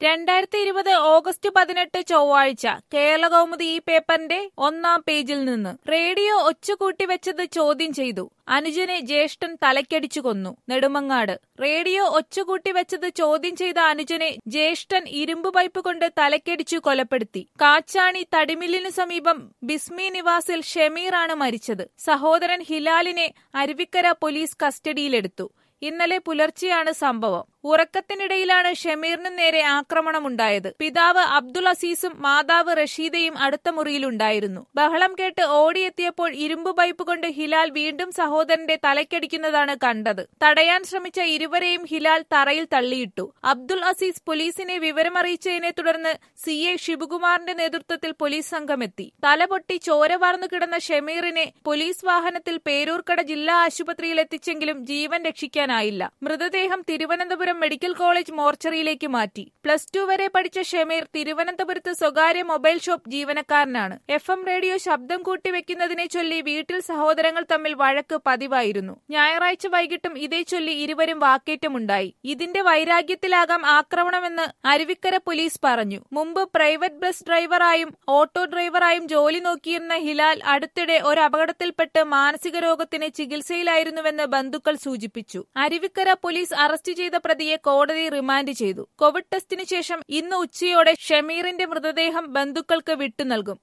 രണ്ടായിരത്തി ഇരുപത് ഓഗസ്റ്റ് പതിനെട്ട് ചൊവ്വാഴ്ച കേരളകൗമുദി ഈ പേപ്പറിന്റെ ഒന്നാം പേജിൽ നിന്ന് റേഡിയോ ഒച്ചുകൂട്ടിവെച്ചത് ചോദ്യം ചെയ്തു അനുജനെ ജ്യേഷ്ഠൻ തലക്കടിച്ചു കൊന്നു നെടുമങ്ങാട് റേഡിയോ ഒച്ചുകൂട്ടിവെച്ചത് ചോദ്യം ചെയ്ത അനുജനെ ജ്യേഷ്ഠൻ ഇരുമ്പ് പൈപ്പ് കൊണ്ട് തലക്കടിച്ചു കൊലപ്പെടുത്തി കാച്ചാണി തടിമില്ലിനു സമീപം ബിസ്മി നിവാസിൽ ഷമീറാണ് മരിച്ചത് സഹോദരൻ ഹിലാലിനെ അരുവിക്കര പോലീസ് കസ്റ്റഡിയിലെടുത്തു ഇന്നലെ പുലർച്ചെയാണ് സംഭവം ഉറക്കത്തിനിടയിലാണ് ഷമീറിന് നേരെ ആക്രമണമുണ്ടായത് പിതാവ് അബ്ദുൾ അസീസും മാതാവ് റഷീദയും അടുത്ത മുറിയിലുണ്ടായിരുന്നു ബഹളം കേട്ട് ഓടിയെത്തിയപ്പോൾ ഇരുമ്പ് പൈപ്പ് കൊണ്ട് ഹിലാൽ വീണ്ടും സഹോദരന്റെ തലക്കടിക്കുന്നതാണ് കണ്ടത് തടയാൻ ശ്രമിച്ച ഇരുവരെയും ഹിലാൽ തറയിൽ തള്ളിയിട്ടു അബ്ദുൾ അസീസ് പോലീസിനെ വിവരമറിയിച്ചതിനെ തുടർന്ന് സി എ ഷിബുകുമാറിന്റെ നേതൃത്വത്തിൽ പോലീസ് സംഘമെത്തി തലപൊട്ടി ചോര വാർന്നു കിടന്ന ഷമീറിനെ പോലീസ് വാഹനത്തിൽ പേരൂർക്കട ജില്ലാ ആശുപത്രിയിൽ എത്തിച്ചെങ്കിലും ജീവൻ രക്ഷിക്കാനായില്ല മൃതദേഹം തിരുവനന്തപുരം മെഡിക്കൽ കോളേജ് മോർച്ചറിയിലേക്ക് മാറ്റി പ്ലസ് ടു വരെ പഠിച്ച ഷമീർ തിരുവനന്തപുരത്ത് സ്വകാര്യ മൊബൈൽ ഷോപ്പ് ജീവനക്കാരനാണ് എഫ് എം റേഡിയോ ശബ്ദം കൂട്ടിവെക്കുന്നതിനെ ചൊല്ലി വീട്ടിൽ സഹോദരങ്ങൾ തമ്മിൽ വഴക്ക് പതിവായിരുന്നു ഞായറാഴ്ച വൈകിട്ടും ഇതേ ചൊല്ലി ഇരുവരും വാക്കേറ്റമുണ്ടായി ഇതിന്റെ വൈരാഗ്യത്തിലാകാം ആക്രമണമെന്ന് അരുവിക്കര പോലീസ് പറഞ്ഞു മുമ്പ് പ്രൈവറ്റ് ബസ് ഡ്രൈവറായും ഓട്ടോ ഡ്രൈവറായും ജോലി നോക്കിയിരുന്ന ഹിലാൽ അടുത്തിടെ ഒരു അപകടത്തിൽപ്പെട്ട് മാനസിക രോഗത്തിന് ചികിത്സയിലായിരുന്നുവെന്ന് ബന്ധുക്കൾ സൂചിപ്പിച്ചു അരുവിക്കര പോലീസ് അറസ്റ്റ് ചെയ്ത പ്രതിയെ കോടതി റിമാൻഡ് ചെയ്തു കോവിഡ് ടെസ്റ്റിന് ശേഷം ഇന്ന് ഉച്ചയോടെ ഷമീറിന്റെ മൃതദേഹം ബന്ധുക്കൾക്ക് വിട്ടു നൽകും